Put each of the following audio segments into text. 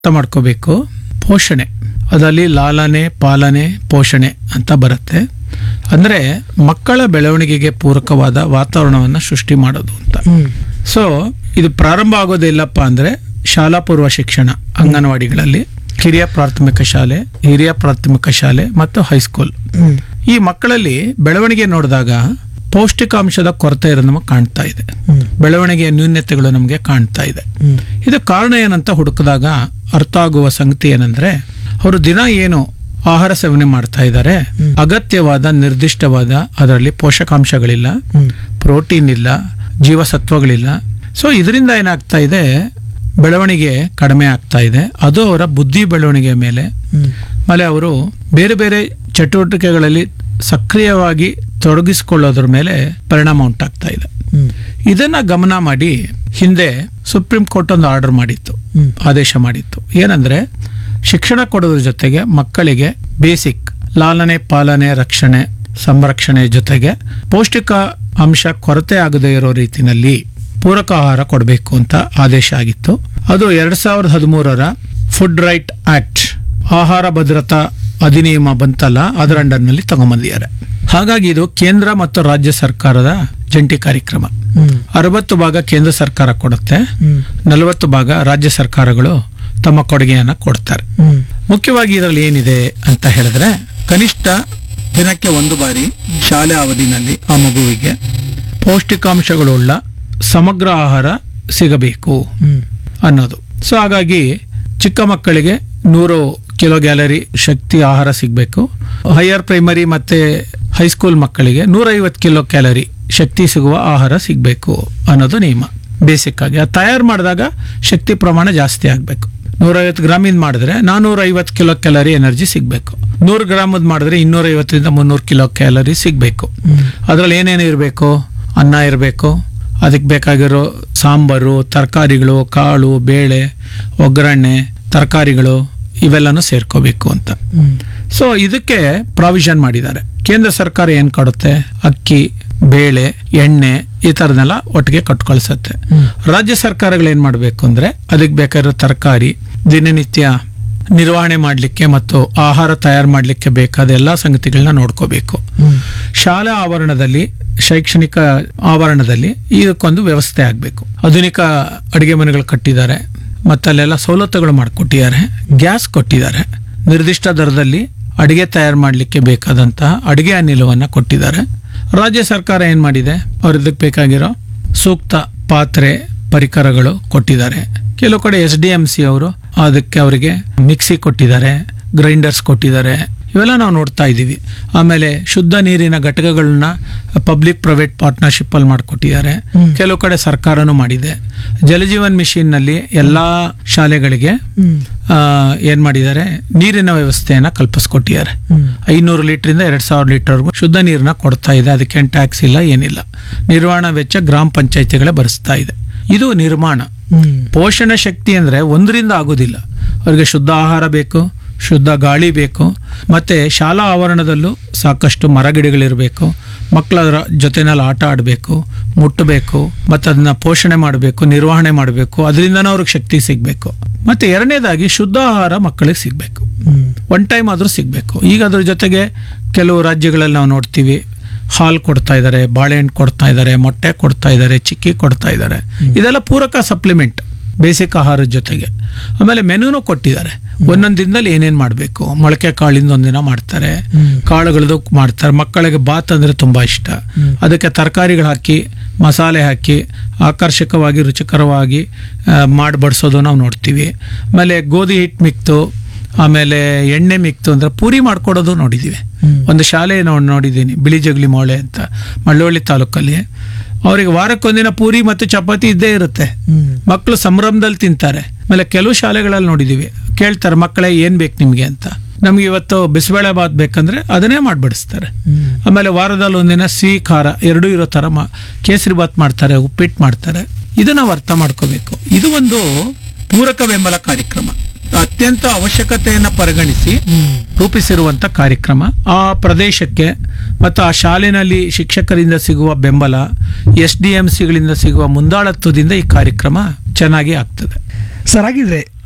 ಅರ್ಥ ಮಾಡ್ಕೋಬೇಕು ಪೋಷಣೆ ಅದರಲ್ಲಿ ಲಾಲನೆ ಪಾಲನೆ ಪೋಷಣೆ ಅಂತ ಬರುತ್ತೆ ಅಂದ್ರೆ ಮಕ್ಕಳ ಬೆಳವಣಿಗೆಗೆ ಪೂರಕವಾದ ವಾತಾವರಣವನ್ನು ಸೃಷ್ಟಿ ಮಾಡೋದು ಅಂತ ಹ್ಮ್ ಸೊ ಇದು ಪ್ರಾರಂಭ ಆಗೋದಿಲ್ಲಪ್ಪ ಅಂದ್ರೆ ಶಾಲಾ ಪೂರ್ವ ಶಿಕ್ಷಣ ಅಂಗನವಾಡಿಗಳಲ್ಲಿ ಕಿರಿಯ ಪ್ರಾಥಮಿಕ ಶಾಲೆ ಹಿರಿಯ ಪ್ರಾಥಮಿಕ ಶಾಲೆ ಮತ್ತು ಹೈಸ್ಕೂಲ್ ಹ್ಮ್ ಈ ಮಕ್ಕಳಲ್ಲಿ ಬೆಳವಣಿಗೆ ನೋಡಿದಾಗ ಪೌಷ್ಟಿಕಾಂಶದ ಕೊರತೆ ಇರೋದು ನಮಗೆ ಕಾಣ್ತಾ ಇದೆ ಹ್ಮ್ ಬೆಳವಣಿಗೆಯ ನ್ಯೂನ್ಯತೆಗಳು ನಮಗೆ ಕಾಣ್ತಾ ಇದೆ ಹ್ಮ್ ಇದು ಕಾರಣ ಏನಂತ ಹುಡುಕಿದಾಗ ಅರ್ಥ ಆಗುವ ಸಂಗತಿ ಏನಂದ್ರೆ ಅವರು ದಿನ ಏನು ಆಹಾರ ಸೇವನೆ ಮಾಡ್ತಾ ಇದ್ದಾರೆ ಹ್ಮ್. ಅಗತ್ಯವಾದ ನಿರ್ದಿಷ್ಟವಾದ ಅದರಲ್ಲಿ ಪೋಷಕಾಂಶಗಳಿಲ್ಲ ಹ್ಮ್ ಪ್ರೋಟೀನ್ ಇಲ್ಲ ಜೀವಸತ್ವಗಳಿಲ್ಲ ಸೊ ಇದರಿಂದ ಏನಾಗ್ತಾ ಇದೆ ಬೆಳವಣಿಗೆ ಕಡಿಮೆ ಆಗ್ತಾ ಇದೆ ಅದು ಅವರ ಬುದ್ಧಿ ಬೆಳವಣಿಗೆ ಮೇಲೆ ಹ್ಮ್ ಆಮೇಲೆ ಅವರು ಬೇರೆ ಬೇರೆ ಚಟುವಟಿಕೆಗಳಲ್ಲಿ ಸಕ್ರಿಯವಾಗಿ ತೊಡಗಿಸಿಕೊಳ್ಳೋದ್ರ ಮೇಲೆ ಪರಿಣಾಮ ಉಂಟಾಗ್ತಾ ಇದೆ ಹ್ಮ್ ಇದನ್ನ ಗಮನ ಮಾಡಿ ಹಿಂದೆ ಸುಪ್ರೀಂ ಕೋರ್ಟ್ ಒಂದು ಆರ್ಡರ್ ಮಾಡಿತ್ತು ಹ್ಮ್ ಆದೇಶ ಮಾಡಿತ್ತು ಏನಂದ್ರೆ ಶಿಕ್ಷಣ ಕೊಡೋದ್ರ ಜೊತೆಗೆ ಮಕ್ಕಳಿಗೆ ಬೇಸಿಕ್ ಲಾಲನೆ ಪಾಲನೆ ರಕ್ಷಣೆ ಸಂರಕ್ಷಣೆ ಜೊತೆಗೆ ಪೌಷ್ಟಿಕ ಅಂಶ ಕೊರತೆ ಆಗದೇ ಇರೋ ರೀತಿನಲ್ಲಿ ಪೂರಕ ಆಹಾರ ಕೊಡಬೇಕು ಅಂತ ಆದೇಶ ಆಗಿತ್ತು ಅದು ಎರಡ್ ಸಾವಿರದ ಹದಿಮೂರರ ಫುಡ್ ರೈಟ್ ಆಕ್ಟ್ ಆಹಾರ ಭದ್ರತಾ ಅಧಿನಿಯಮ ಬಂತಲ್ಲ ಅದರ ಅಂಡರ್ನಲ್ಲಿ ತಗೊಂಬಂದಿದ್ದಾರೆ ಹಾಗಾಗಿ ಇದು ಕೇಂದ್ರ ಮತ್ತು ರಾಜ್ಯ ಸರ್ಕಾರದ ಜಂಟಿ ಕಾರ್ಯಕ್ರಮ ಹ್ಮ್ ಅರವತ್ತು ಭಾಗ ಕೇಂದ್ರ ಸರ್ಕಾರ ಕೊಡುತ್ತೆ ಹ್ಮ್ ನಲವತ್ತು ಭಾಗ ರಾಜ್ಯ ಸರ್ಕಾರಗಳು ತಮ್ಮ ಕೊಡುಗೆಯನ್ನ ಕೊಡ್ತಾರೆ ಹ್ಮ್ ಮುಖ್ಯವಾಗಿ ಇದರಲ್ಲಿ ಏನಿದೆ ಅಂತ ಹೇಳಿದ್ರೆ ಕನಿಷ್ಠ ದಿನಕ್ಕೆ ಒಂದು ಬಾರಿ ಶಾಲೆ ಅವಧಿನಲ್ಲಿ ಆ ಮಗುವಿಗೆ ಪೌಷ್ಟಿಕಾಂಶಗಳುಳ್ಳ ಸಮಗ್ರ ಆಹಾರ ಸಿಗಬೇಕು ಹ್ಮ್ ಅನ್ನೋದು ಸೊ ಹಾಗಾಗಿ ಚಿಕ್ಕ ಮಕ್ಕಳಿಗೆ ನೂರು ಕಿಲೋ ಗ್ಯಾಲರಿ ಶಕ್ತಿ ಆಹಾರ ಸಿಗಬೇಕು ಹೈಯರ್ ಪ್ರೈಮರಿ ಮತ್ತೆ ಹೈಸ್ಕೂಲ್ ಮಕ್ಕಳಿಗೆ ನೂರೈವತ್ತು ಕಿಲೋ ಕ್ಯಾಲರಿ ಶಕ್ತಿ ಸಿಗುವ ಆಹಾರ ಸಿಗಬೇಕು ಅನ್ನೋದು ನಿಯಮ ಬೇಸಿಕ್ ಆಗಿ ಅದು ತಯಾರು ಮಾಡಿದಾಗ ಶಕ್ತಿ ಪ್ರಮಾಣ ಜಾಸ್ತಿ ಆಗಬೇಕು ನೂರೈವತ್ತು ಗ್ರಾಮಿಂದ ಮಾಡಿದ್ರೆ ನಾನೂರ ಐವತ್ತು ಕಿಲೋ ಕ್ಯಾಲರಿ ಎನರ್ಜಿ ಸಿಗಬೇಕು ನೂರು ಗ್ರಾಮದ್ ಮಾಡಿದ್ರೆ ಇನ್ನೂರೈವತ್ತರಿಂದ ಮುನ್ನೂರು ಕಿಲೋ ಕ್ಯಾಲರಿ ಸಿಗಬೇಕು ಹ್ಮ್ ಅದ್ರಲ್ಲಿ ಏನೇನು ಇರಬೇಕು ಅನ್ನ ಇರಬೇಕು ಅದಕ್ಕೆ ಬೇಕಾಗಿರೋ ಸಾಂಬಾರು ತರಕಾರಿಗಳು ಕಾಳು ಬೇಳೆ ಒಗ್ಗರಣೆ ತರಕಾರಿಗಳು ಇವೆಲ್ಲನೂ ಸೇರ್ಕೋಬೇಕು ಅಂತ ಹ್ಮ್ ಸೊ ಇದಕ್ಕೆ ಪ್ರಾವಿಷನ್ ಮಾಡಿದ್ದಾರೆ ಕೇಂದ್ರ ಸರ್ಕಾರ ಏನ್ ಕೊಡುತ್ತೆ ಅಕ್ಕಿ ಬೇಳೆ ಎಣ್ಣೆ ಈ ಥರದನ್ನೆಲ್ಲ ಒಟ್ಟಿಗೆ ಕಟ್ಕೊಳ್ಸತ್ತೆ ಹ್ಮ್ ರಾಜ್ಯ ಸರ್ಕಾರಗಳು ಏನ್ ಮಾಡಬೇಕು ಅಂದ್ರೆ ಅದಕ್ಕೆ ಬೇಕಾಗಿರೋ ತರಕಾರಿ ದಿನನಿತ್ಯ ನಿರ್ವಹಣೆ ಮಾಡಲಿಕ್ಕೆ ಮತ್ತು ಆಹಾರ ತಯಾರು ಮಾಡಲಿಕ್ಕೆ ಬೇಕಾದ ಎಲ್ಲಾ ಸಂಗತಿಗಳನ್ನ ನೋಡ್ಕೋಬೇಕು ಹ್ಮ್ ಶಾಲಾ ಆವರಣದಲ್ಲಿ ಶೈಕ್ಷಣಿಕ ಆವರಣದಲ್ಲಿ ಇದಕ್ಕೊಂದು ವ್ಯವಸ್ಥೆ ಆಗಬೇಕು ಆಧುನಿಕ ಅಡಿಗೆ ಮನೆಗಳು ಕಟ್ಟಿದ್ದಾರೆ ಮತ್ತೆ ಅಲ್ಲೆಲ್ಲ ಸವಲತ್ತುಗಳು ಮಾಡಿಕೊಟ್ಟಿದ್ದಾರೆ ಗ್ಯಾಸ್ ಕೊಟ್ಟಿದ್ದಾರೆ ನಿರ್ದಿಷ್ಟ ದರದಲ್ಲಿ ಅಡಿಗೆ ತಯಾರು ಮಾಡಲಿಕ್ಕೆ ಬೇಕಾದಂತಹ ಅಡಿಗೆ ಅನಿಲವನ್ನ ಕೊಟ್ಟಿದ್ದಾರೆ ರಾಜ್ಯ ಸರ್ಕಾರ ಏನ್ ಮಾಡಿದೆ ಅವ್ರ ಇದಕ್ಕೆ ಬೇಕಾಗಿರೋ ಸೂಕ್ತ ಪಾತ್ರೆ ಪರಿಕರಗಳು ಕೊಟ್ಟಿದ್ದಾರೆ ಕೆಲವು ಕಡೆ ಎಸ್ ಡಿ ಎಂ ಸಿ ಅವರು ಅದಕ್ಕೆ ಅವರಿಗೆ ಮಿಕ್ಸಿ ಕೊಟ್ಟಿದ್ದಾರೆ ಗ್ರೈಂಡರ್ಸ್ ಕೊಟ್ಟಿದ್ದಾರೆ ಇವೆಲ್ಲ ನಾವು ನೋಡ್ತಾ ಇದ್ದೀವಿ ಆಮೇಲೆ ಶುದ್ಧ ನೀರಿನ ಘಟಕಗಳನ್ನ ಪಬ್ಲಿಕ್ ಪ್ರೈವೇಟ್ ಪಾರ್ಟ್ನರ್ಶಿಪ್ ಅಲ್ಲಿ ಮಾಡಿಕೊಟ್ಟಿದ್ದಾರೆ ಹ್ಮ್. ಕೆಲವು ಕಡೆ ಸರ್ಕಾರನೂ ಮಾಡಿದೆ ಜಲಜೀವನ್ ಮಿಷನ್ ನಲ್ಲಿ ಎಲ್ಲಾ ಶಾಲೆಗಳಿಗೆ ಹ್ಮ್ ಆ, ಏನ್ ಮಾಡಿದ್ದಾರೆ ನೀರಿನ ವ್ಯವಸ್ಥೆಯನ್ನ ಕಲ್ಪಿಸ್ಕೊಟ್ಟಿದ್ದಾರೆ ಹ್ಮ್ ಐನೂರು ಲೀಟರಿಂದ ಎರಡ್ ಸಾವಿರ ಲೀಟರ್ವರೆಗೂ ಶುದ್ಧ ನೀರನ್ನ ಕೊಡ್ತಾ ಇದೆ ಅದಕ್ಕೇನು ಟ್ಯಾಕ್ಸ್ ಇಲ್ಲ ಏನಿಲ್ಲ ನಿರ್ವಹಣಾ ವೆಚ್ಚ ಗ್ರಾಮ ಪಂಚಾಯತಿಗಳೇ ಭರಿಸ್ತಾ ಇದೆ ಇದು ನಿರ್ಮಾಣ ಹ್ಮ್ ಪೋಷಣ ಶಕ್ತಿ ಅಂದ್ರೆ ಒಂದರಿಂದ ಆಗೋದಿಲ್ಲ ಅವರಿಗೆ ಶುದ್ಧ ಆಹಾರ ಬೇಕು ಶುದ್ಧ ಗಾಳಿ ಬೇಕು ಮತ್ತೆ ಶಾಲಾ ಆವರಣದಲ್ಲೂ ಸಾಕಷ್ಟು ಮರಗಿಡಗಳಿರಬೇಕು ಮಕ್ಕಳ ಜೊತೆನಲ್ಲಿ ಆಟ ಆಡಬೇಕು ಮುಟ್ಟಬೇಕು ಮತ್ತೆ ಅದನ್ನ ಪೋಷಣೆ ಮಾಡಬೇಕು ನಿರ್ವಹಣೆ ಮಾಡಬೇಕು ಅದರಿಂದನೂ ಅವ್ರಿಗೆ ಶಕ್ತಿ ಸಿಗಬೇಕು ಮತ್ತೆ ಎರಡನೇದಾಗಿ ಶುದ್ಧ ಆಹಾರ ಮಕ್ಕಳಿಗೆ ಸಿಗಬೇಕು ಹ್ಮ್ ಒನ್ ಟೈಮ್ ಆದರೂ ಸಿಗಬೇಕು ಈಗ ಅದ್ರ ಜೊತೆಗೆ ಕೆಲವು ರಾಜ್ಯಗಳಲ್ಲಿ ನಾವು ನೋಡ್ತೀವಿ ಹಾಲು ಕೊಡ್ತಾ ಇದ್ದಾರೆ ಬಾಳೆಹಣ್ಣು ಕೊಡ್ತಾ ಇದ್ದಾರೆ ಮೊಟ್ಟೆ ಕೊಡ್ತಾ ಇದ್ದಾರೆ ಚಿಕ್ಕಿ ಕೊಡ್ತಾ ಇದ್ದಾರೆ ಇದೆಲ್ಲ ಪೂರಕ ಸಪ್ಲಿಮೆಂಟ್ ಬೇಸಿಕ್ ಆಹಾರದ ಜೊತೆಗೆ ಆಮೇಲೆ ಮೆನುನು ಕೊಟ್ಟಿದ್ದಾರೆ ಒಂದೊಂದು ದಿನದಲ್ಲಿ ಏನೇನು ಮಾಡಬೇಕು ಮೊಳಕೆ ಕಾಳಿಂದ ಒಂದಿನ ಮಾಡ್ತಾರೆ ಹ್ಮ್. ಕಾಳುಗಳದ್ದು ಮಾಡ್ತಾರೆ ಮಕ್ಕಳಿಗೆ ಬಾತ್ ಅಂದ್ರೆ ತುಂಬಾ ಇಷ್ಟ ಹ್ಮ್. ಅದಕ್ಕೆ ತರಕಾರಿಗಳು ಹಾಕಿ ಮಸಾಲೆ ಹಾಕಿ ಆಕರ್ಷಕವಾಗಿ ರುಚಿಕರವಾಗಿ ಆ, ಮಾಡಿ ಬಡಿಸೋದು ನಾವು ನೋಡ್ತೀವಿ ಆಮೇಲೆ ಗೋಧಿ ಹಿಟ್ಟು ಮಿಕ್ತು ಆಮೇಲೆ ಎಣ್ಣೆ ಮಿಕ್ತು ಅಂದ್ರೆ ಪೂರಿ ಮಾಡ್ಕೊಡೋದು ನೋಡಿದ್ದೀವಿ ಹ್ಮ್. ಒಂದು ಶಾಲೆ ನೋಡಿ ನೋಡಿದ್ದೀನಿ ಬಿಳಿ ಜಗಲಿ ಮೋಳೆ ಅಂತ ಮಳ್ಳವಳ್ಳಿ ತಾಲೂಕಲ್ಲಿ ಅವರಿಗೆ ವಾರಕ್ಕೊಂದಿನ ಪೂರಿ ಮತ್ತು ಚಪಾತಿ ಇದ್ದೇ ಇರುತ್ತೆ ಹ್ಮ್ ಮಕ್ಕಳು ಸಂಭ್ರಮದಲ್ಲಿ ತಿಂತಾರೆ ಆಮೇಲೆ ಕೆಲವು ಶಾಲೆಗಳಲ್ಲಿ ನೋಡಿದೀವಿ ಕೇಳ್ತಾರೆ ಮಕ್ಕಳೇ ಏನ್ ಬೇಕು ನಿಮ್ಗೆ ಅಂತ ನಮ್ಗೆ ಇವತ್ತು ಬಿಸಿಬೇಳೆ ಬಾತ್ ಬೇಕಂದ್ರೆ ಅದನ್ನೇ ಮಾಡ್ಬಿಡಿಸ್ತಾರೆ ಹ್ಮ್ ಆಮೇಲೆ ವಾರದಲ್ಲಿ ಒಂದಿನ ಸಿಹಿ ಖಾರ ಎರಡೂ ಇರೋ ತರ ಮಾ ಕೇಸರಿ ಬಾತ್ ಮಾಡ್ತಾರೆ ಉಪ್ಪಿಟ್ಟು ಮಾಡ್ತಾರೆ ಇದು ನಾವು ಅರ್ಥ ಮಾಡ್ಕೋಬೇಕು ಇದು ಒಂದು ಪೂರಕ ಬೆಂಬಲ ಕಾರ್ಯಕ್ರಮ ಅತ್ಯಂತ ಅವಶ್ಯಕತೆಯನ್ನ ಪರಿಗಣಿಸಿ ಹ್ಮ್ ರೂಪಿಸಿರುವಂತ ಕಾರ್ಯಕ್ರಮ ಆ ಪ್ರದೇಶಕ್ಕೆ ಮತ್ತು ಆ ಶಾಲೆನಲ್ಲಿ ಶಿಕ್ಷಕರಿಂದ ಸಿಗುವ ಬೆಂಬಲ ಎಸ್ ಡಿ ಎಂ ಸಿಗಳಿಂದ ಸಿಗುವ ಮುಂದಾಳತ್ವದಿಂದ ಈ ಕಾರ್ಯಕ್ರಮ ಚೆನ್ನಾಗಿ ಆಗ್ತದೆ ಸರ್ ಹಾಗಿದ್ರೆ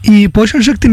ಈ ಪೋಷಣ ಶಕ್ತಿ